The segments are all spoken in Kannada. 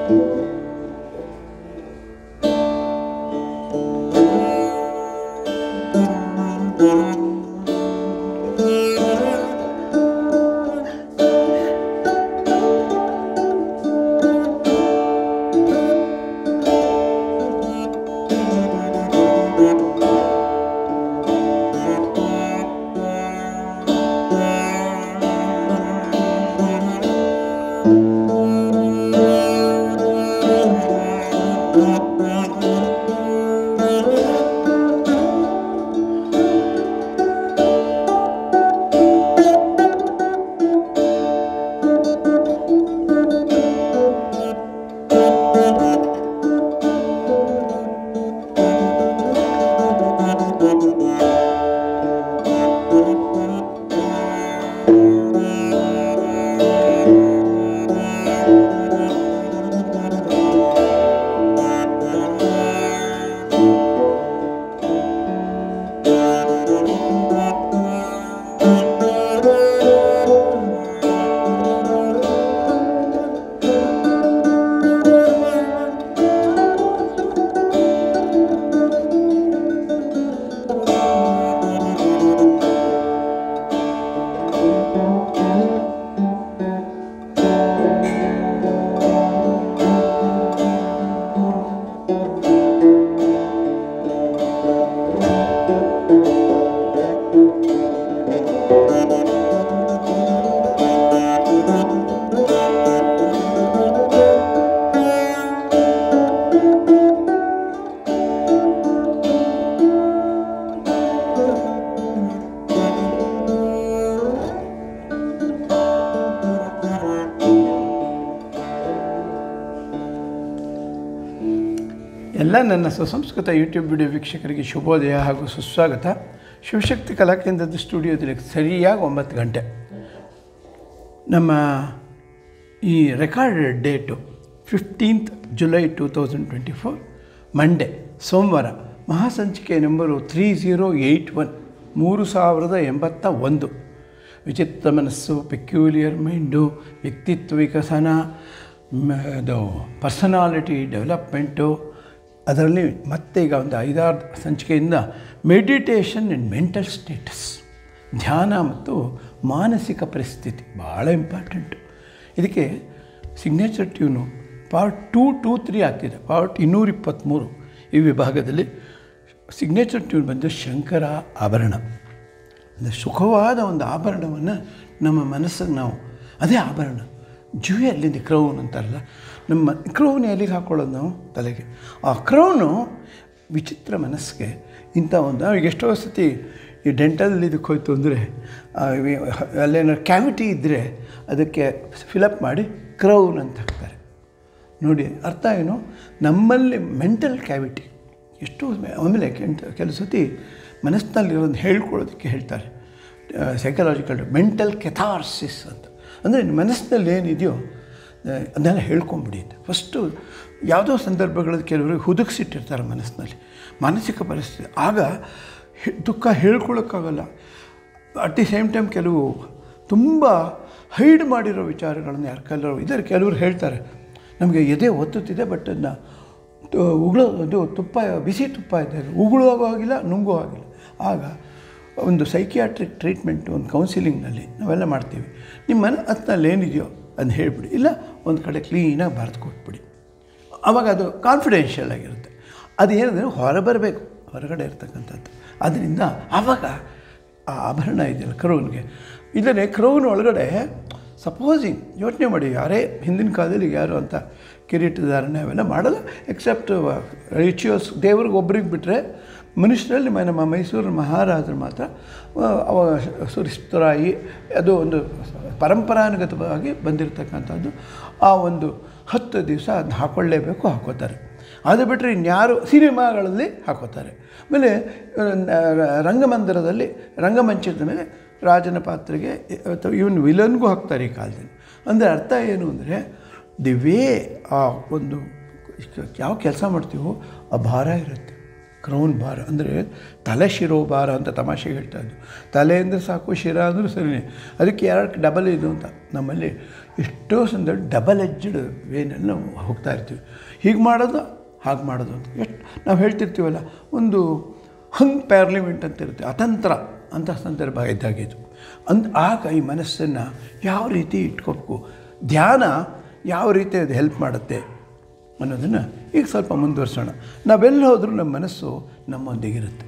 ಎಲ್ಲ ನನ್ನ ಸುಸಂಸ್ಕೃತ ಯೂಟ್ಯೂಬ್ ವಿಡಿಯೋ ವೀಕ್ಷಕರಿಗೆ ಶುಭೋದಯ ಹಾಗೂ ಸುಸ್ವಾಗತ ಶಿವಶಕ್ತಿ ಕಲಾಕೇಂದ್ರದ ಸ್ಟುಡಿಯೋದಲ್ಲಿ ಸರಿಯಾಗಿ ಒಂಬತ್ತು ಗಂಟೆ ನಮ್ಮ ಈ recorded date fifteenth July two thousand twenty four Monday ಸೋಮವಾರ ಮಹಾಸಂಚಿಕೆ number three zero eight one ಮೂರು ಸಾವಿರದ ಎಂಬತ್ತ ಒಂದು ವಿಚಿತ್ರ ಮನಸ್ಸು ಪೆಕ್ಯುಲಿಯರ್ ಮೈಂಡು ವ್ಯಕ್ತಿತ್ವ ವಿಕಸನ ಮ- ಅದು ಪರ್ಸನಾಲಿಟಿ ಡೆವಲಪ್ಮೆಂಟು ಅದರಲ್ಲಿ ಮತ್ತೆ ಈಗ ಒಂದು ಐದಾರು ಸಂಚಿಕೆಯಿಂದ ಮೆಡಿಟೇಷನ್ ಆ್ಯಂಡ್ ಮೆಂಟಲ್ ಸ್ಟೇಟಸ್ ಧ್ಯಾನ ಮತ್ತು ಮಾನಸಿಕ ಪರಿಸ್ಥಿತಿ ಭಾಳ ಇಂಪಾರ್ಟೆಂಟು ಇದಕ್ಕೆ signature tune part two two three ಆಗ್ತಿದೆ ಪಾರ್ಟ್ ಇನ್ನೂರ ಇಪ್ಪತ್ತ್ಮೂರು ಈ ವಿಭಾಗದಲ್ಲಿ ಸಿಗ್ನೇಚರ್ ಟ್ಯೂನ್ ಬಂದು ಶಂಕರ ಆಭರಣ ಅಂದರೆ ಸುಖವಾದ ಒಂದು ಆಭರಣವನ್ನು ನಮ್ಮ ಮನಸ್ಸಿಗೆ ನಾವು ಅದೇ ಆಭರಣ ಜುವೆಲ್ಲಿಂದ ಕ್ರೌನ್ ಅಂತಾರಲ್ಲ ನಮ್ಮ ಕ್ರೌನ್ ಎಲ್ಲಿಗೆ ಹಾಕ್ಕೊಳ್ಳೋದು ನಾವು ತಲೆಗೆ ಆ ಕ್ರೌನು ವಿಚಿತ್ರ ಮನಸ್ಸಿಗೆ ಇಂಥ ಒಂದು ಈಗ ಎಷ್ಟೋ ಸತಿ ಈ ಡೆಂಟಲ್ ಇದಕ್ಕೆ ಹೋಯ್ತು ಅಂದರೆ ಅಲ್ಲೇನಾದ್ರು ಕ್ಯಾವಿಟಿ ಇದ್ದರೆ ಅದಕ್ಕೆ ಫಿಲಪ್ ಮಾಡಿ ಕ್ರೌನ್ ಅಂತ ಹಾಕ್ತಾರೆ ನೋಡಿ ಅರ್ಥ ಏನು ನಮ್ಮಲ್ಲಿ ಮೆಂಟಲ್ ಕ್ಯಾವಿಟಿ ಎಷ್ಟು ಆಮೇಲೆ ಕೆಂಟ ಕೆಲವು ಸತಿ ಮನಸ್ಸಿನಲ್ಲಿರೋದು ಹೇಳ್ಕೊಳ್ಳೋದಕ್ಕೆ ಹೇಳ್ತಾರೆ ಸೈಕಲಾಜಿಕಲ್ ಮೆಂಟಲ್ ಕೆಥಾರ್ಸಿಸ್ ಅಂತ ಅಂದರೆ ಮನಸ್ಸಿನಲ್ಲಿ ಏನಿದೆಯೋ ಆ, ಅದನ್ನೆಲ್ಲ ಹೇಳ್ಕೊಂಬಿಡಿ ಅಂತ ಫಸ್ಟು ಯಾವುದೋ ಸಂದರ್ಭಗಳಲ್ಲಿ ಕೆಲವರು ಹುದುಗಿಸಿಟ್ಟಿರ್ತಾರೆ ಮನಸ್ಸಿನಲ್ಲಿ ಮಾನಸಿಕ ಪರಿಸ್ಥಿತಿ ಆಗ ಹೆ- ದುಃಖ ಹೇಳ್ಕೊಳ್ಳೋಕ್ಕಾಗಲ್ಲ ಅಟ್ ದಿ ಸೇಮ್ ಟೈಮ್ ಕೆಲವು ತುಂಬ ಹೈಡ್ ಮಾಡಿರೋ ವಿಚಾರಗಳನ್ನು ಯಾರು ಕೆಲವರು ಇದ್ದಾರೆ ಕೆಲವರು ಹೇಳ್ತಾರೆ ನಮಗೆ ಎದೆ ಒತ್ತುತ್ತಿದೆ ಬಟ್ ಅದನ್ನ ಉಗುಳೋ ಅದು ತುಪ್ಪ ಬಿಸಿ ತುಪ್ಪ ಇದೆ ಉಗುಳುವಾಗೂ ಆಗಿಲ್ಲ ನುಂಗೂ ಆಗಿಲ್ಲ ಆಗ ಒಂದು ಸೈಕಿಯಾಟ್ರಿಕ್ ಟ್ರೀಟ್ಮೆಂಟ್ ಒಂದು ಕೌನ್ಸಿಲಿಂಗ್ನಲ್ಲಿ ನಾವೆಲ್ಲ ಮಾಡ್ತೀವಿ ನಿಮ್ಮ ಮನ ಹತ್ನಲ್ಲಿ ಏನಿದೆಯೋ ಅದನ್ನ ಹೇಳಿಬಿಡಿ ಇಲ್ಲ ಒಂದು ಕಡೆ ಕ್ಲೀನಾಗಿ ಬರೆದು ಕೊಟ್ಬಿಡಿ ಆವಾಗ ಅದು ಕಾನ್ಫಿಡೆನ್ಷಿಯಲ್ ಆಗಿರುತ್ತೆ ಅದು ಏನಂದರೆ ಹೊರಬರಬೇಕು ಹೊರಗಡೆ ಇರ್ತಕ್ಕಂಥದ್ದು ಅದರಿಂದ ಆವಾಗ ಆ ಆಭರಣ ಇದೆಯಲ್ಲ ಕ್ರೌನ್ಗೆ ಇದನ್ನೇ ಕ್ರೌನ್ ಒಳಗಡೆ ಸಪೋಸಿಂಗ್ ಯೋಚನೆ ಮಾಡಿ ಯಾರೇ ಹಿಂದಿನ ಕಾಲದಲ್ಲಿ ಯಾರು ಅಂತ ಕಿರೀಟಧಾರಣೆ ಅವೆಲ್ಲ ಮಾಡಲ್ಲ ಎಕ್ಸೆಪ್ಟ್ ರಿಚುವಲ್ಸ್ ದೇವ್ರಿಗೆ ಒಬ್ರಿಗೆ ಬಿಟ್ಟರೆ ಮನುಷ್ಯರಲ್ಲಿ ಮ- ನಮ್ಮ ಮೈಸೂರು ಮಹಾರಾಜರು ಮಾತ್ರ ಆ, ಅವ ಸುರಿಸ್ತರಾಯಿ ಅದು ಒಂದು ಪರಂಪರಾನುಗತವಾಗಿ ಬಂದಿರತಕ್ಕಂಥದ್ದು ಆ ಒಂದು ಹತ್ತು ದಿವಸ ಅದನ್ನ ಹಾಕ್ಕೊಳ್ಳೇಬೇಕು ಹಾಕೋತಾರೆ ಅದು ಬಿಟ್ಟರೆ ಇನ್ಯಾರು ಸಿನಿಮಾಗಳಲ್ಲಿ ಹಾಕೋತಾರೆ ಆಮೇಲೆ ಆ, ನ- ರಂಗಮಂದಿರದಲ್ಲಿ ರಂಗಮಂಚದ ಮೇಲೆ ರಾಜನ ಪಾತ್ರೆಗೆ ಅಥವಾ ಇವನ್ ವಿಲನ್ಗೂ ಹಾಕ್ತಾರೆ ಈ ಕಾಲದಲ್ಲಿ ಅಂದರೆ ಅರ್ಥ ಏನು ಅಂದರೆ ದಿ ವೇ ಆ ಒಂದು ಯಾವ ಕೆಲಸ ಮಾಡ್ತೀವೋ ಆ ಭಾರ ಇರುತ್ತೆ ಕ್ರೌನ್ ಭಾರ ಅಂದರೆ ತಲೆ ಶಿರೋ ಭಾರ ಅಂತ ತಮಾಷೆಗೆ ಹೇಳ್ತಾ ಇದ್ದು ತಲೆ ಅಂದರೆ ಸಾಕು ಶಿರ ಅಂದರೂ ಸರಿನೇ ಅದಕ್ಕೆ ಎರಡು ಡಬಲ್ ಇದು ಅಂತ ನಮ್ಮಲ್ಲಿ ಎಷ್ಟೋ ಸಂದರ್ಭ ಡಬಲ್ ಎಜ್ಜಡ್ ವೇನಲ್ಲಿ ನಾವು ಹೋಗ್ತಾ ಇರ್ತೀವಿ ಹೀಗೆ ಮಾಡೋದು ಹಾಗೆ ಮಾಡೋದು ಅಂತ ಎಷ್ಟು ನಾವು ಹೇಳ್ತಿರ್ತೀವಲ್ಲ ಒಂದು ಹಂಗ್ ಪ್ಯಾರ್ಲಿಮೆಂಟ್ ಅಂತ ಇರುತ್ತೆ ಅತಂತ್ರ ಅಂತ ಸಂದರ್ಭ ಇದ್ದಾಗಿತ್ತು ಅಂದ್ ಆಗ ಈ ಮನಸ್ಸನ್ನು ಯಾವ ರೀತಿ ಇಟ್ಕೋಬೇಕು ಧ್ಯಾನ ಯಾವ ರೀತಿ ಅದು ಹೆಲ್ಪ್ ಮಾಡುತ್ತೆ ಅನ್ನೋದನ್ನು ಈಗ ಸ್ವಲ್ಪ ಮುಂದುವರ್ಸೋಣ ನಾವೆಲ್ಲಿ ಹೋದರೂ ನಮ್ಮ ಮನಸ್ಸು ನಮ್ಮೊಂದಿಗಿರುತ್ತೆ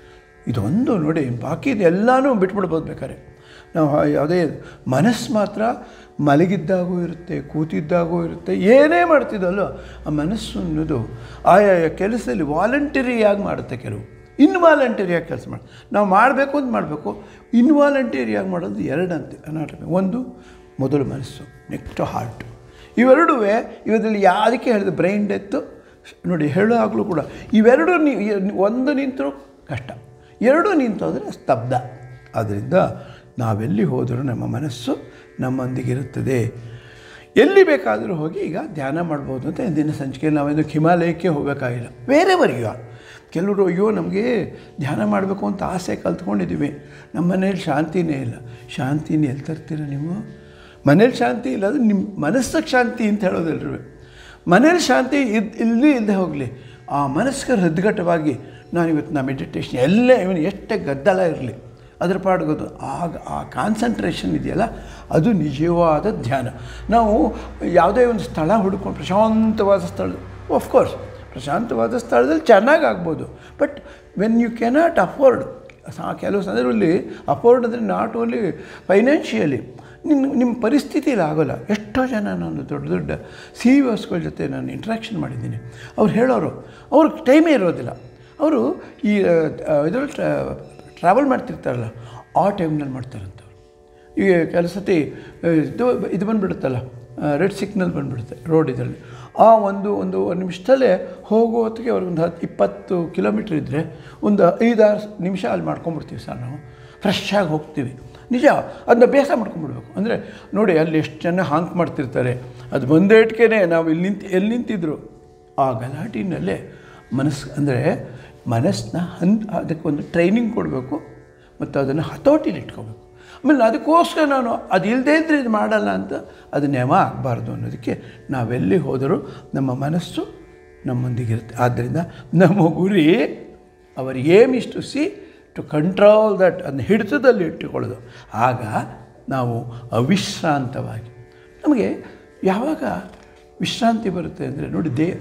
ಇದೊಂದು ನೋಡಿ ಬಾಕಿದು ಎಲ್ಲನೂ ಬಿಟ್ಬಿಡ್ಬೋದು ಬೇಕಾದ್ರೆ ನಾವು ಯಾವುದೇ ಮನಸ್ಸು ಮಾತ್ರ ಮಲಗಿದ್ದಾಗೂ ಇರುತ್ತೆ ಕೂತಿದ್ದಾಗೂ ಇರುತ್ತೆ ಏನೇ ಮಾಡ್ತಿದ್ದಲ್ಲೋ ಆ ಮನಸ್ಸು ಅನ್ನೋದು ಆಯಾಯ ಕೆಲಸದಲ್ಲಿ ವಾಲಂಟರಿಯಾಗಿ ಮಾಡುತ್ತೆ ಕೆಲವು ಇನ್ವಾಲಂಟರಿಯಾಗಿ ಕೆಲಸ ಮಾಡಿ ನಾವು ಮಾಡಬೇಕು ಅಂತ ಮಾಡಬೇಕು ಇನ್ವಾಲಂಟರಿಯಾಗಿ ಮಾಡೋದು ಎರಡಂತೆ ಅನಾಟಮಿ ಒಂದು ಮೊದಲು ಮನಸ್ಸು ನೆಕ್ಸ್ಟ್ ಹಾರ್ಟು ಇವೆರಡೂ ಇವರಲ್ಲಿ ಯಾವುದಕ್ಕೆ ಹೇಳಿದೆ ಬ್ರೈನ್ ಡೆತ್ತು ನೋಡಿ ಹೇಳುವಾಗಲೂ ಕೂಡ ಇವೆರಡು ನೀ ಒಂದು ನಿಂತರೂ ಕಷ್ಟ ಎರಡೂ ನಿಂತೋದ್ರೆ ಸ್ತಬ್ಧ ಆದ್ದರಿಂದ ನಾವೆಲ್ಲಿ ಹೋದರೂ ನಮ್ಮ ಮನಸ್ಸು ನಮ್ಮೊಂದಿಗಿರುತ್ತದೆ ಎಲ್ಲಿ ಬೇಕಾದರೂ ಹೋಗಿ ಈಗ ಧ್ಯಾನ ಮಾಡ್ಬೋದು ಅಂತ ಇಂದಿನ ಸಂಚಿಕೆ ನಾವೇನು ಹಿಮಾಲಯಕ್ಕೆ ಹೋಗಬೇಕಾಗಿಲ್ಲ ಬೇರೆ ಬರೆಯುವ ಕೆಲವರು ಅಯ್ಯೋ ನಮಗೆ ಧ್ಯಾನ ಮಾಡಬೇಕು ಅಂತ ಆಸೆ ಕಲ್ತ್ಕೊಂಡಿದ್ದೀವಿ ನಮ್ಮ ಮನೇಲಿ ಶಾಂತಿನೇ ಇಲ್ಲ ಶಾಂತಿನೇ ಎಲ್ಲಿ ತರ್ತೀರ ನೀವು ಮನೇಲಿ ಶಾಂತಿ ಇಲ್ಲ ಅದು ನಿಮ್ಮ ಮನಸ್ಸಿಗೆ ಶಾಂತಿ ಅಂತ ಹೇಳೋದಲ್ರಿ ಮನೇಲಿ ಶಾಂತಿ ಇದ್ ಇಲ್ಲಿ ಇಲ್ಲದೆ ಹೋಗಲಿ ಆ ಮನಸ್ಸಿಗೆ ಹೃದ್ಘಟವಾಗಿ ನಾನು ಇವತ್ತು ನಾ ಮೆಡಿಟೇಷನ್ ಎಲ್ಲೇ ಇವನು ಎಷ್ಟೇ ಗದ್ದಲ ಇರಲಿ ಅದ್ರ ಪಾಡ್ಗೋದು ಆಗ ಆ ಕಾನ್ಸಂಟ್ರೇಷನ್ ಇದೆಯಲ್ಲ ಅದು ನಿಜವಾದ ಧ್ಯಾನ ನಾವು ಯಾವುದೇ ಒಂದು ಸ್ಥಳ ಹುಡ್ಕೊಂಡು ಪ್ರಶಾಂತವಾದ ಸ್ಥಳ ಆಫ್ಕೋರ್ಸ್ ಪ್ರಶಾಂತವಾದ ಸ್ಥಳದಲ್ಲಿ ಚೆನ್ನಾಗಿ ಆಗ್ಬೋದು but when you cannot afford ಆ ಕೆಲವು ಸಂದರ್ಭದಲ್ಲಿ ಅಫೋರ್ಡ್ ಅಂದರೆ ನಾಟ್ ಓನ್ಲಿ ಫೈನಾನ್ಷಿಯಲಿ ನಿನ್ನ ನಿಮ್ಮ ಪರಿಸ್ಥಿತಿಯಲ್ಲಿ ಆಗೋಲ್ಲ ಎಷ್ಟೋ ಜನ ನಾನು ದೊಡ್ಡ ದೊಡ್ಡ ಸಿ ಇ ಒಸ್ಗಳ ಜೊತೆ ನಾನು ಇಂಟ್ರ್ಯಾಕ್ಷನ್ ಮಾಡಿದ್ದೀನಿ ಅವ್ರು ಹೇಳೋರು ಅವ್ರಿಗೆ ಟೈಮೇ ಇರೋದಿಲ್ಲ ಅವರು ಈ ಇದರಲ್ಲಿ ಟ್ರಾವೆಲ್ ಮಾಡ್ತಿರ್ತಾರಲ್ಲ ಆ ಟೈಮ್ನಲ್ಲಿ ಮಾಡ್ತಾರಂತವ್ರು ಈಗ ಕೆಲವು ಸತಿ ಇದು ಇದು ಬಂದುಬಿಡುತ್ತಲ್ಲ ರೆಡ್ ಸಿಗ್ನಲ್ ಬಂದುಬಿಡುತ್ತೆ ರೋಡ್ ಇದರಲ್ಲಿ ಆ ಒಂದು ಒಂದು ಒಂದು ನಿಮಿಷದಲ್ಲೇ ಹೋಗೋ ಹೊತ್ತಿಗೆ ಅವ್ರಿಗೊಂದು ಹತ್ತು ಇಪ್ಪತ್ತು ಕಿಲೋಮೀಟ್ರ್ ಇದ್ದರೆ ಒಂದು ಐದಾರು ನಿಮಿಷ ಅಲ್ಲಿ ಮಾಡ್ಕೊಂಬಿಡ್ತೀವಿ ಸರ್ ನಾವು ಫ್ರೆಶ್ ಆಗಿ ಹೋಗ್ತೀವಿ ನಿಜ ಅದನ್ನ ಅಭ್ಯಾಸ ಮಾಡ್ಕೊಂಬಿಡ್ಬೇಕು ಅಂದರೆ ನೋಡಿ ಅಲ್ಲಿ ಎಷ್ಟು ಜನ ಹಾಂಕ್ ಮಾಡ್ತಿರ್ತಾರೆ ಅದು ಬಂದೇಟ್ಗೆ ನಾವು ಇಲ್ಲಿ ನಿಂತು ಎಲ್ಲಿ ನಿಂತಿದ್ರು ಆ ಗಲಾಟಿನಲ್ಲೇ ಮನಸ್ಸು ಅಂದರೆ ಮನಸ್ಸನ್ನ ಹಂತ ಅದಕ್ಕೊಂದು ಟ್ರೈನಿಂಗ್ ಕೊಡಬೇಕು ಮತ್ತು ಅದನ್ನು ಹತೋಟಿಲಿ ಇಟ್ಕೋಬೇಕು ಆಮೇಲೆ ಅದಕ್ಕೋಸ್ಕರ ನಾನು ಅದು ಇಲ್ಲದೇ ಇದ್ದರೆ ಇದು ಮಾಡಲ್ಲ ಅಂತ ಅದು ನೇಮ ಆಗಬಾರ್ದು ಅನ್ನೋದಕ್ಕೆ ನಾವೆಲ್ಲಿ ಹೋದರೂ ನಮ್ಮ ಮನಸ್ಸು ನಮ್ಮೊಂದಿಗಿರುತ್ತೆ ಆದ್ದರಿಂದ ನಮ್ಮ ಗುರಿ our aim is to see to control that ಅದನ್ನ ಹಿಡಿತದಲ್ಲಿ ಇಟ್ಟುಕೊಳ್ಳೋದು ಆಗ ನಾವು ಅವಿಶ್ರಾಂತವಾಗಿ ನಮಗೆ ಯಾವಾಗ ವಿಶ್ರಾಂತಿ ಬರುತ್ತೆ ಅಂದರೆ ನೋಡಿ ದೇ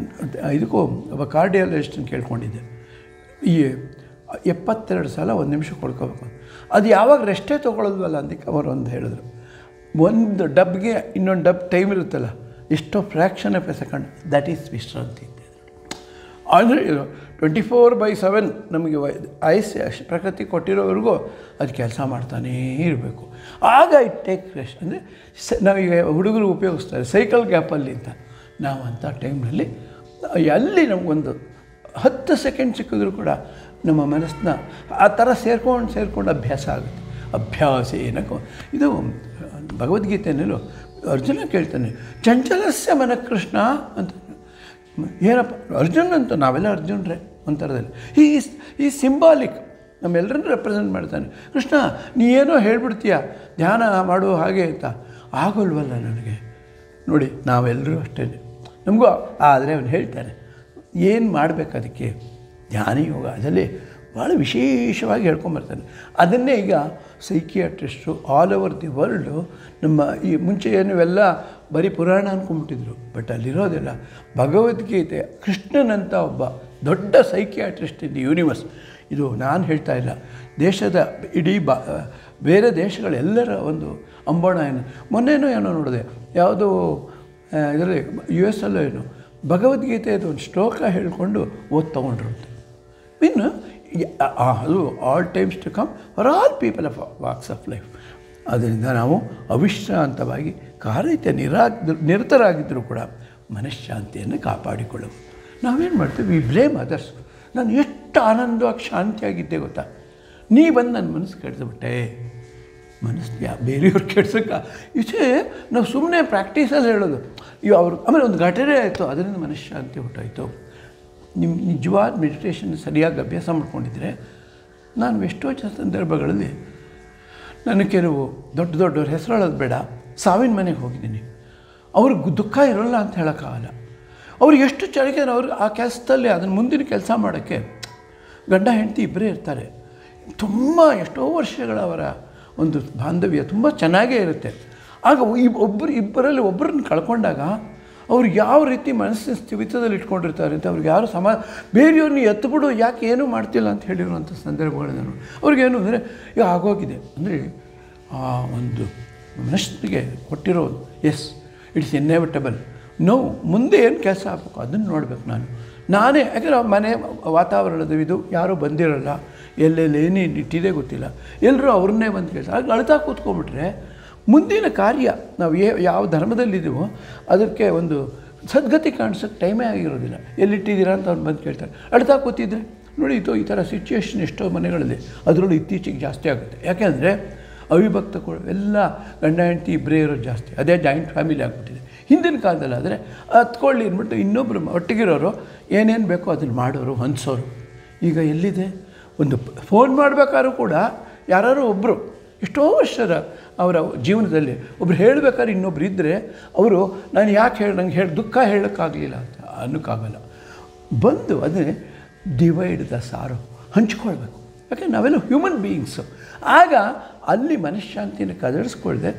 ಇದಕ್ಕೂ ಒಬ್ಬ ಕಾರ್ಡಿಯಾಲಜಿಸ್ಟನ್ನು ಕೇಳ್ಕೊಂಡಿದ್ದೆ ಈ ಎಪ್ಪತ್ತೆರಡು ಸಲ ಒಂದು ನಿಮಿಷ ಕೊಡ್ಕೋಬೇಕು ಅದು ಯಾವಾಗ ರೆಸ್ಟೇ ತೊಗೊಳ್ಳೋದ್ವಲ್ಲ ಅದಕ್ಕೆ ಅವರು ಒಂದು ಹೇಳಿದ್ರು ಒಂದು ಡಬ್ಗೆ ಇನ್ನೊಂದು ಡಬ್ ಟೈಮ್ ಇರುತ್ತಲ್ಲ ಎಷ್ಟೋ fraction of a second that is ವಿಶ್ರಾಂತಿ ಅಂತ ಅಂದರೆ ಟ್ವೆಂಟಿ ಫೋರ್ ಬೈ ಸೆವೆನ್ ನಮಗೆ ಆಯಸ್ ಪ್ರಕೃತಿ ಕೊಟ್ಟಿರೋವರೆಗೂ ಅದು ಕೆಲಸ ಮಾಡ್ತಾನೇ ಇರಬೇಕು ಆಗ ಇಟ್ ಟೇಕ್ ರೆಸ್ಟ್ ಅಂದರೆ ಸ ನಾವೀಗ ಹುಡುಗರು ಉಪಯೋಗಿಸ್ತಾರೆ ಸೈಕಲ್ ಗ್ಯಾಪಲ್ಲಿ ಅಂತ ನಾವು ಅಂಥ ಟೈಮ್ನಲ್ಲಿ ಅಲ್ಲಿ ನಮಗೊಂದು ಹತ್ತು ಸೆಕೆಂಡ್ ಸಿಕ್ಕಿದ್ರು ಕೂಡ ನಮ್ಮ ಮನಸ್ಸನ್ನ ಆ ಥರ ಸೇರ್ಕೊಂಡು ಸೇರ್ಕೊಂಡು ಅಭ್ಯಾಸ ಆಗುತ್ತೆ ಅಭ್ಯಾಸ ಏನಕ್ಕೋ ಇದು ಭಗವದ್ಗೀತೆಯಲ್ಲೂ ಅರ್ಜುನ ಕೇಳ್ತಾನೆ ಚಂಚಲಸ್ಯ ಮನ ಕೃಷ್ಣ ಅಂತ ಏನಪ್ಪ ಅರ್ಜುನ್ ಅಂತ ನಾವೆಲ್ಲ ಅರ್ಜುನ್ರೆ ಒಂಥರದಲ್ಲಿ ಈ ಈ ಸಿಂಬಾಲಿಕ್ ನಮ್ಮೆಲ್ಲರನ್ನು ರೆಪ್ರೆಸೆಂಟ್ ಮಾಡ್ತಾನೆ ಕೃಷ್ಣ ನೀ ಏನೋ ಹೇಳ್ಬಿಡ್ತೀಯ ಧ್ಯಾನ ಮಾಡು ಹಾಗೆ ಅಂತ ಆಗೋಲ್ವಲ್ಲ ನನಗೆ ನೋಡಿ ನಾವೆಲ್ಲರೂ ಅಷ್ಟೇ ನಮಗೂ ಆದರೆ ಅವನು ಹೇಳ್ತಾನೆ ಏನು ಮಾಡಬೇಕು ಅದಕ್ಕೆ ಧ್ಯಾನ ಯೋಗ ಅದರಲ್ಲಿ ಭಾಳ ವಿಶೇಷವಾಗಿ ಹೇಳ್ಕೊಂಬರ್ತಾನೆ ಅದನ್ನೇ ಈಗ psychiatrist all over the world ನಮ್ಮ ಈ ಮುಂಚೆ ಏನು ಇವೆಲ್ಲ ಬರೀ ಪುರಾಣ ಅಂದ್ಕೊಂಬಿಟ್ಟಿದ್ರು ಬಟ್ ಅಲ್ಲಿರೋದಿಲ್ಲ ಭಗವದ್ಗೀತೆ ಕೃಷ್ಣನಂಥ ಒಬ್ಬ ದೊಡ್ಡ ಸೈಕಿಯಾಟ್ರಿಸ್ಟ್ ಇನ್ ದಿ ಯೂನಿವರ್ಸ್ ಇದು ನಾನು ಹೇಳ್ತಾ ಇಲ್ಲ ದೇಶದ ಇಡೀ ಬಾ ಬೇರೆ ದೇಶಗಳೆಲ್ಲರ ಒಂದು ಅಂಬೋಣ ಏನು ಮೊನ್ನೆನೂ ಏನೋ ನೋಡಿದೆ ಯಾವುದೋ ಇದರಲ್ಲಿ ಯು ಎಸ್ ಅಲ್ಲೋ ಏನು ಭಗವದ್ಗೀತೆಯದು ಒಂದು ಶ್ಲೋಕ ಹೇಳಿಕೊಂಡು ಓದ್ ತೊಗೊಂಡ್ರು ಅಂತ ಮೀನ್ ಅದು all times to come for all people of walks of life ಅದರಿಂದ ನಾವು ಅವಿಶ್ರಾಂತವಾಗಿ ಕಾರ್ಯತೆ ನಿರಾ ನಿರತರಾಗಿದ್ದರೂ ಕೂಡ ಮನಃಶಾಂತಿಯನ್ನು ಕಾಪಾಡಿಕೊಳ್ಳಬಹುದು ನಾವೇನು ಮಾಡ್ತೀವಿ ವಿ ಬ್ಲೇಮ್ ಅದರ್ಸ್ ನಾನು ಎಷ್ಟು ಆನಂದವಾಗಿ ಶಾಂತಿಯಾಗಿದ್ದೆ ಗೊತ್ತಾ ನೀ ಬಂದು ನನ್ನ ಮನಸ್ಸು ಕೆಡ್ಸ್ಬಿಟ್ಟೆ ಮನಸ್ಸು ಯಾ ಬೇರೆಯವ್ರು ಕೆಡ್ಸೋಕ್ಕ ಇಷ್ಟೇ ನಾವು ಸುಮ್ಮನೆ ಪ್ರಾಕ್ಟೀಸಲ್ಲಿ ಹೇಳೋದು ಇವು ಅವರು ಆಮೇಲೆ ಒಂದು ಘಟನೆ ಆಯಿತು ಅದರಿಂದ ಮನಃಶಾಂತಿ ಹುಟ್ಟಾಯಿತು ನಿಮ್ಮ ನಿಜವಾದ ಮೆಡಿಟೇಷನ್ ಸರಿಯಾಗಿ ಅಭ್ಯಾಸ ಮಾಡ್ಕೊಂಡಿದ್ರೆ ನಾನು ಎಷ್ಟೋ ಜನ ಸಂದರ್ಭಗಳಲ್ಲಿ ನಾನು ಕೆಲವು ದೊಡ್ಡ ದೊಡ್ಡವ್ರ ಹೆಸರುಳೋದು ಬೇಡ ಸಾವಿನ ಮನೆಗೆ ಹೋಗಿದ್ದೀನಿ ಅವ್ರಿಗೆ ದುಃಖ ಇರೋಲ್ಲ ಅಂತ ಹೇಳೋಕ್ಕಾಗಲ್ಲ ಅವ್ರಿಗೆ ಎಷ್ಟು ಚಳಿಕೆ ಅವ್ರಿಗೆ ಆ ಕೆಲಸದಲ್ಲಿ ಅದನ್ನು ಮುಂದಿನ ಕೆಲಸ ಮಾಡೋಕ್ಕೆ ಗಂಡ ಹೆಂಡತಿ ಇಬ್ಬರೇ ಇರ್ತಾರೆ ತುಂಬ ಎಷ್ಟೋ ವರ್ಷಗಳ ಅವರ ಒಂದು ಬಾಂಧವ್ಯ ತುಂಬ ಚೆನ್ನಾಗೇ ಇರುತ್ತೆ ಆಗ ಈ ಒಬ್ಬರು ಇಬ್ಬರಲ್ಲಿ ಒಬ್ಬರನ್ನ ಕಳ್ಕೊಂಡಾಗ ಅವ್ರು ಯಾವ ರೀತಿ ಮನಸ್ಸಿನ ಸ್ಥಿಮಿತದಲ್ಲಿ ಇಟ್ಕೊಂಡಿರ್ತಾರೆ ಅಂತ ಅವ್ರಿಗೆ ಯಾರು ಸಮ ಬೇರೆಯವ್ರನ್ನ ಎತ್ಬಿಡು ಯಾಕೆ ಏನೂ ಮಾಡ್ತಿಲ್ಲ ಅಂತ ಹೇಳಿರುವಂಥ ಸಂದರ್ಭಗಳನ್ನ ನೋಡಿ ಅವ್ರಿಗೇನು ಅಂದರೆ ಈಗ ಆಗೋಗಿದೆ ಅಂದರೆ ಆ ಒಂದು ಮನಸ್ಸಿಗೆ ಕೊಟ್ಟಿರೋದು ಎಸ್ ಇಟ್ಸ್ ಇನ್ನೆವಿಟಬಲ್ ನೋವು ಮುಂದೆ ಏನು ಕೆಲಸ ಆಗಬೇಕು ಅದನ್ನು ನೋಡಬೇಕು ನಾನು ನಾನೇ ಯಾಕಂದರೆ ಆ ಮನೆ ವಾತಾವರಣದ ಇದು ಯಾರೂ ಬಂದಿರಲ್ಲ ಎಲ್ಲೆಲ್ಲಿ ಏನೇನು ಇಟ್ಟಿದೆ ಗೊತ್ತಿಲ್ಲ ಎಲ್ಲರೂ ಅವ್ರನ್ನೇ ಬಂದು ಕೆಲಸ ಆಗ ಅಳ್ತಾ ಕೂತ್ಕೊಂಡ್ಬಿಟ್ರೆ ಮುಂದಿನ ಕಾರ್ಯ ನಾವು ಏ ಯಾವ ಧರ್ಮದಲ್ಲಿದ್ದೀವೋ ಅದಕ್ಕೆ ಒಂದು ಸದ್ಗತಿ ಕಾಣಿಸೋಕ್ಕೆ ಟೈಮೇ ಆಗಿರೋದಿಲ್ಲ ಎಲ್ಲಿಟ್ಟಿದ್ದೀರಾ ಅಂತ ಅವ್ರು ಬಂದು ಕೇಳ್ತಾರೆ ಅಳ್ತಾ ಕೂತಿದ್ರೆ ನೋಡಿ ಇದು ಈ ಥರ ಸಿಚುಯೇಷನ್ ಎಷ್ಟೋ ಮನೆಗಳಲ್ಲಿ ಅದರಲ್ಲೂ ಇತ್ತೀಚೆಗೆ ಜಾಸ್ತಿ ಆಗುತ್ತೆ ಯಾಕೆಂದರೆ ಅವಿಭಕ್ತ ಕೂಡ ಎಲ್ಲ ಗಂಡ ಹೆಂಡತಿ ಇಬ್ಬರೇ ಇರೋದು ಜಾಸ್ತಿ ಅದೇ ಜಾಯಿಂಟ್ ಫ್ಯಾಮಿಲಿ ಆಗಿಬಿಟ್ಟಿದೆ ಹಿಂದಿನ ಕಾಲದಲ್ಲಿ ಆದರೆ ಹತ್ಕೊಳ್ಳಿ ಅಂದ್ಬಿಟ್ಟು ಇನ್ನೊಬ್ಬರು ಒಟ್ಟಿಗಿರೋರು ಏನೇನು ಬೇಕೋ ಅದನ್ನು ಮಾಡೋರು ಹೊಂದಿಸೋರು ಈಗ ಎಲ್ಲಿದೆ ಒಂದು ಫೋನ್ ಮಾಡಬೇಕಾದ್ರೂ ಕೂಡ ಯಾರು ಒಬ್ಬರು ಎಷ್ಟೋ ವರ್ಷದ ಅವರ ಜೀವನದಲ್ಲಿ ಒಬ್ರು ಹೇಳಬೇಕಾದ್ರೆ ಇನ್ನೊಬ್ರು ಇದ್ದರೆ ಅವರು ನಾನು ಯಾಕೆ ಹೇಳಿ ನಂಗೆ ಹೇಳಿ ದುಃಖ ಹೇಳೋಕ್ಕಾಗಲಿಲ್ಲ ಅಂತ ಅನ್ನೋಕ್ಕಾಗಲ್ಲ ಬಂದು ಅದೇ ಡಿವೈಡ್ ದ ಸಾರು ಹಂಚ್ಕೊಳ್ಬೇಕು ಯಾಕೆ ನಾವೆಲ್ಲ ಹ್ಯೂಮನ್ ಬೀಯಿಂಗ್ಸು ಆಗ ಅಲ್ಲಿ ಮನಃಶಾಂತಿನ ಕದಡಿಸ್ಕೊಳ್ದೆ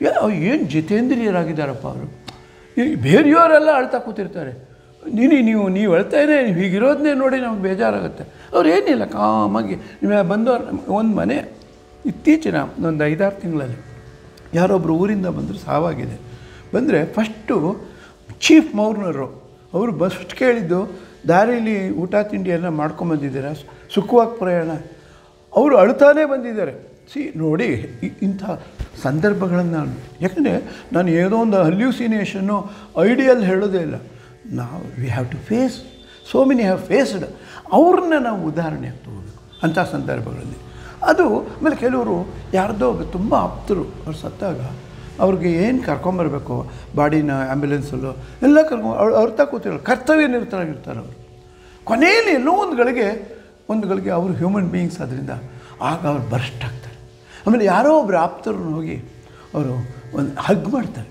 ಏನು ಜಿತೇಂದ್ರಿಯರಾಗಿದ್ದಾರಪ್ಪ ಅವರು ಈ ಬೇರೆಯವರೆಲ್ಲ ಅಳ್ತಾ ಕೂತಿರ್ತಾರೆ ನೀನು ನೀವು ನೀವು ಅಳ್ತಾಯಿದ್ರೆ ನೀವು ಹೀಗಿರೋದನ್ನೇ ನೋಡಿ ನಮ್ಗೆ ಬೇಜಾರಾಗುತ್ತೆ ಅವ್ರು ಏನಿಲ್ಲ ಕಾಮಾಗಿ ನೀವು ಬಂದವ್ರು ಒಂದು ಮನೆ ಇತ್ತೀಚಿನ ಒಂದು ಐದಾರು ತಿಂಗಳಲ್ಲಿ ಯಾರೊಬ್ಬರು ಊರಿಂದ ಬಂದರು ಸಾವಾಗಿದೆ ಬಂದರೆ ಫಸ್ಟು ಚೀಫ್ ಮೌರ್ನರು ಅವರು ಫಸ್ಟ್ ಕೇಳಿದ್ದು ದಾರಿಲಿ ಊಟ ತಿಂಡಿ ಎಲ್ಲ ಮಾಡ್ಕೊಂಬಂದಿದ್ದೀರಾ ಸುಖವಾಗಿ ಪ್ರಯಾಣ ಅವರು ಅಳ್ತಾನೇ ಬಂದಿದ್ದಾರೆ ಸಿ ನೋಡಿ ಇ- ಇಂಥ ಸಂದರ್ಭಗಳನ್ನು ಯಾಕಂದರೆ ನಾನು ಏನೋ ಒಂದು ಹಲ್ಯೂಸಿನೇಷನ್ನು ಐಡಿಯಲ್ ಹೇಳೋದೇ ಇಲ್ಲ ನಾವು we have to face so many have faced ಅವ್ರನ್ನ ನಾವು ಉದಾಹರಣೆ ತಗೋಬೇಕು ಅಂಥ ಸಂದರ್ಭಗಳಲ್ಲಿ ಅದು ಆಮೇಲೆ ಕೆಲವರು ಯಾರ್ದೋ ಒಬ್ಬ ತುಂಬ ಆಪ್ತರು ಅವ್ರು ಸತ್ತಾಗ ಅವ್ರಿಗೆ ಏನು ಕರ್ಕೊಂಬರ್ಬೇಕು ಬಾಡಿನ ಆ್ಯಂಬುಲೆನ್ಸಲ್ಲೋ ಎಲ್ಲ ಕರ್ಕೊಂಡು ಅವ್ರು ಅವ್ರ ತಾ ಕೂತಿರೋ ಕರ್ತವ್ಯ ನಿರತರಾಗಿರ್ತಾರೆ ಅವರು ಕೊನೆಯಲ್ಲಿ ಎಲ್ಲೋ ಒಂದು ಗಳಿಗೆ ಒಂದು ಗಳಿಗೆ ಅವರು ಹ್ಯೂಮನ್ ಬೀಯಿಂಗ್ಸ್ ಅದರಿಂದ ಆಗ ಅವ್ರು ಬರ್ಸ್ಟ್ ಆಗ್ತಾರೆ ಆಮೇಲೆ ಯಾರೋ ಒಬ್ಬರು ಆಪ್ತರನ್ನು ಹೋಗಿ ಅವರು ಒಂದು ಹಗ್ ಮಾಡ್ತಾರೆ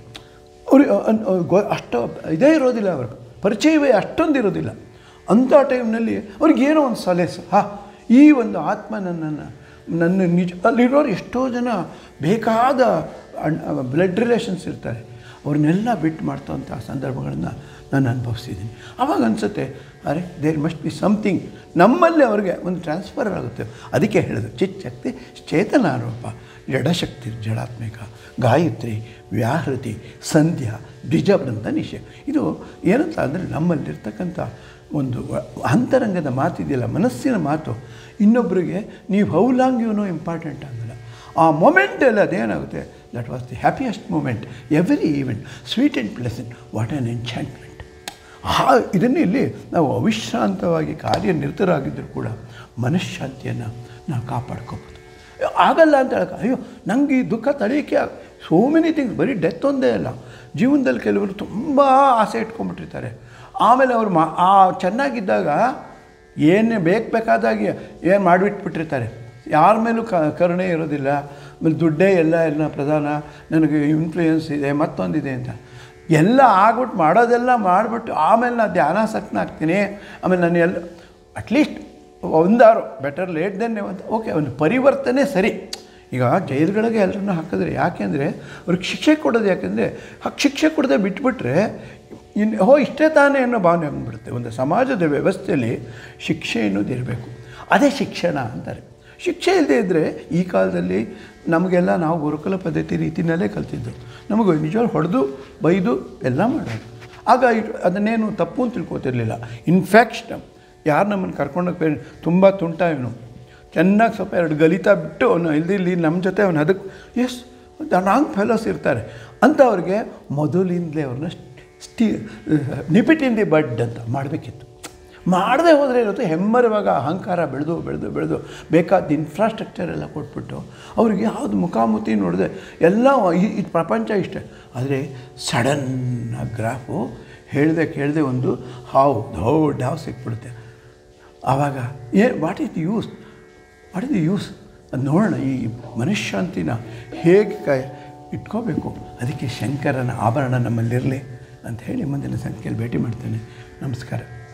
ಅವರು ಅಷ್ಟು ಇದೇ ಇರೋದಿಲ್ಲ ಅವ್ರಿಗೆ ಪರಿಚಯವೇ ಅಷ್ಟೊಂದು ಇರೋದಿಲ್ಲ ಅಂಥ ಟೈಮ್ನಲ್ಲಿ ಅವ್ರಿಗೇನೋ ಒಂದು ಸಲಹೆ ಹಾಂ ಈ ಒಂದು ಆತ್ಮ ನನ್ನನ್ನು ನನ್ನ ನಿಜ ಅಲ್ಲಿರೋರು ಎಷ್ಟೋ ಜನ ಬೇಕಾದ ಬ್ಲಡ್ ರಿಲೇಷನ್ಸ್ ಇರ್ತಾರೆ ಅವ್ರನ್ನೆಲ್ಲ ಬಿಟ್ಟು ಮಾಡ್ತೋಂಥ ಸಂದರ್ಭಗಳನ್ನು ನಾನು ಅನುಭವಿಸಿದ್ದೀನಿ ಅವಾಗ ಅನಿಸುತ್ತೆ ಅರೆ ದೇರ್ ಮಸ್ಟ್ ಬಿ ಸಮಥಿಂಗ್ ನಮ್ಮಲ್ಲಿ ಅವ್ರಿಗೆ ಒಂದು ಟ್ರಾನ್ಸ್ಫರ್ ಆಗುತ್ತೆ ಅದಕ್ಕೆ ಹೇಳಿದ್ರು ಚಿಚ್ಚಕ್ತಿ ಚೇತನ ರೂಪ ಜಡಶಕ್ತಿ ಜಡಾತ್ಮಿಕ ಗಾಯತ್ರಿ ವ್ಯಾಹೃತಿ ಸಂಧ್ಯಾ ದ್ವಿಜಬೃಂದ ನಿಷ ಇದು ಏನಂತ ಅಂದರೆ ನಮ್ಮಲ್ಲಿರ್ತಕ್ಕಂಥ ಒಂದು ಅಂತರಂಗದ ಮಾತಿದೆಯಲ್ಲ ಮನಸ್ಸಿನ ಮಾತು ಇನ್ನೊಬ್ಬರಿಗೆ ನೀವು how long you know important ಆಗಲ್ಲ ಆ ಮೊಮೆಂಟಲ್ಲಿ ಅದೇನಾಗುತ್ತೆ that was the happiest moment every event sweet and pleasant what an enchantment ಆ ಇದನ್ನೇ ಇಲ್ಲಿ ನಾವು ಅವಿಶ್ರಾಂತವಾಗಿ ಕಾರ್ಯನಿರತರಾಗಿದ್ದರೂ ಕೂಡ ಮನಃಶಾಂತಿಯನ್ನು ನಾವು ಕಾಪಾಡ್ಕೋಬೋದು ಆಗಲ್ಲ ಅಂತ ಹೇಳಕ್ಕೆ ಅಯ್ಯೋ ನಂಗೆ ಈ ದುಃಖ ತಡೆಯೋಕ್ಕೆ ಸೋ ಮೆನಿ ಥಿಂಗ್ಸ್ ಬರೀ ಡೆತ್ ಒಂದೇ ಅಲ್ಲ ಜೀವನದಲ್ಲಿ ಕೆಲವರು ತುಂಬ ಆಸೆ ಇಟ್ಕೊಂಡ್ಬಿಟ್ಟಿರ್ತಾರೆ ಆಮೇಲೆ ಅವ್ರು ಮಾ ಆ ಚೆನ್ನಾಗಿದ್ದಾಗ ಏನೇ ಬೇಕು ಬೇಕಾದಾಗೆ ಏನು ಮಾಡಿಬಿಟ್ಬಿಟ್ಟಿರ್ತಾರೆ ಯಾರ ಮೇಲೂ ಕ ಕರುಣೆ ಇರೋದಿಲ್ಲ ಆಮೇಲೆ ದುಡ್ಡೇ ಎಲ್ಲ ಎಲ್ಲ ಪ್ರಧಾನ ನನಗೆ ಇನ್ಫ್ಲೂಯೆನ್ಸ್ ಇದೆ ಮತ್ತೊಂದಿದೆ ಅಂತ ಎಲ್ಲ ಆಗ್ಬಿಟ್ಟು ಮಾಡೋದೆಲ್ಲ ಮಾಡಿಬಿಟ್ಟು ಆಮೇಲೆ ನಾನು ಧ್ಯಾನಾಸಕ್ತನ ಆಗ್ತೀನಿ ಆಮೇಲೆ ನಾನು ಎಲ್ಲ ಅಟ್ಲೀಸ್ಟ್ ಒಂದಾರು ಬೆಟರ್ ಲೇಟ್ ದೆನ್ ಅಂತ ಓಕೆ ಒಂದು ಪರಿವರ್ತನೆ ಸರಿ ಈಗ ಜೈಲುಗಳಿಗೆ ಎಲ್ಲರನ್ನೂ ಹಾಕಿದ್ರೆ ಯಾಕೆಂದರೆ ಅವ್ರಿಗೆ ಶಿಕ್ಷೆ ಕೊಡೋದು ಯಾಕೆಂದರೆ ಹಾಗೆ ಶಿಕ್ಷೆ ಕೊಡದೆ ಬಿಟ್ಬಿಟ್ರೆ ಇನ್ನು ಹೋ ಇಷ್ಟೇ ತಾನೇ ಅನ್ನೋ ಭಾವನೆ ಬಂದ್ಬಿಡುತ್ತೆ ಒಂದು ಸಮಾಜದ ವ್ಯವಸ್ಥೆಯಲ್ಲಿ ಶಿಕ್ಷೆ ಅನ್ನೋದು ಇರಬೇಕು ಅದೇ ಶಿಕ್ಷಣ ಅಂತಾರೆ ಶಿಕ್ಷೆ ಇಲ್ಲದೆ ಇದ್ದರೆ ಈ ಕಾಲದಲ್ಲಿ ನಮಗೆಲ್ಲ ನಾವು ಗುರುಕುಲ ಪದ್ಧತಿ ರೀತಿಯಲ್ಲೇ ಕಲ್ತಿದ್ದು ನಮಗೆ ನಿಜವಾಗ್ಲೂ ಹೊಡೆದು ಬೈದು ಎಲ್ಲ ಮಾಡೋದು ಆಗ ಇಟ್- ಅದನ್ನೇನು ತಪ್ಪು ಅಂತ ತಿಳ್ಕೊತಿರ್ಲಿಲ್ಲ ಇನ್ಫ್ಯಾಕ್ಟ್ ಯಾರು ನಮ್ಮನ್ನು ಕರ್ಕೊಂಡೋಗಿ ಪೇ ತುಂಬ ತುಂಟ ಇವನು ಚೆನ್ನಾಗಿ ಸ್ವಲ್ಪ ಎರಡು ಗಲಿತ ಬಿಟ್ಟು ಅವನು ಇಲ್ಲಿ ಇಲ್ಲಿ ನಮ್ಮ ಜೊತೆ ಅವನು ಅದಕ್ಕೆ ಎಸ್ ನಾಂಗ್ ಫೆಲೋಸ್ ಇರ್ತಾರೆ ಅಂಥವ್ರಿಗೆ ಮೊದಲಿಂದಲೇ ಅವ್ರನ್ನ ಸ್ಟಿ ನಿಪಿಟ್ ಇನ್ ದಿ ಬಡ್ ಅಂತ ಮಾಡಬೇಕಿತ್ತು ಮಾಡದೆ ಹೋದರೆ ಇರುತ್ತೆ ಹೆಮ್ಮರವಾಗ ಅಹಂಕಾರ ಬೆಳೆದು ಬೆಳೆದು ಬೆಳೆದು ಬೇಕಾದ ಇನ್ಫ್ರಾಸ್ಟ್ರಕ್ಚರ್ ಎಲ್ಲ ಕೊಟ್ಬಿಟ್ಟು ಅವ್ರಿಗೆ ಯಾವುದು ಮುಖಾಮುಖಿ ನೋಡಿದೆ ಎಲ್ಲ ಈ ಈ ಪ್ರಪಂಚ ಇಷ್ಟೇ ಆದರೆ ಸಡನ್ ಗ್ರಾಫು ಹೇಳ್ದೆ ಕೇಳದೆ ಒಂದು ಹಾವು ದೊಡ್ಡ ಹಾವು ಸಿಕ್ಬಿಡುತ್ತೆ ಆವಾಗ ಏ what is the use what is the use ಅದು ನೋಡೋಣ ಈ ಮನಃಶಾಂತಿನ ಹೇಗೆ ಕ ಇಟ್ಕೋಬೇಕು ಅದಕ್ಕೆ ಶಂಕರನ ಆಭರಣ ನಮ್ಮಲ್ಲಿರಲಿ ಅಂತ ಹೇಳಿ ಮುಂದಿನ ಸಂಖ್ಯೆಯಲ್ಲಿ ಭೇಟಿ ಮಾಡ್ತೇನೆ ನಮಸ್ಕಾರ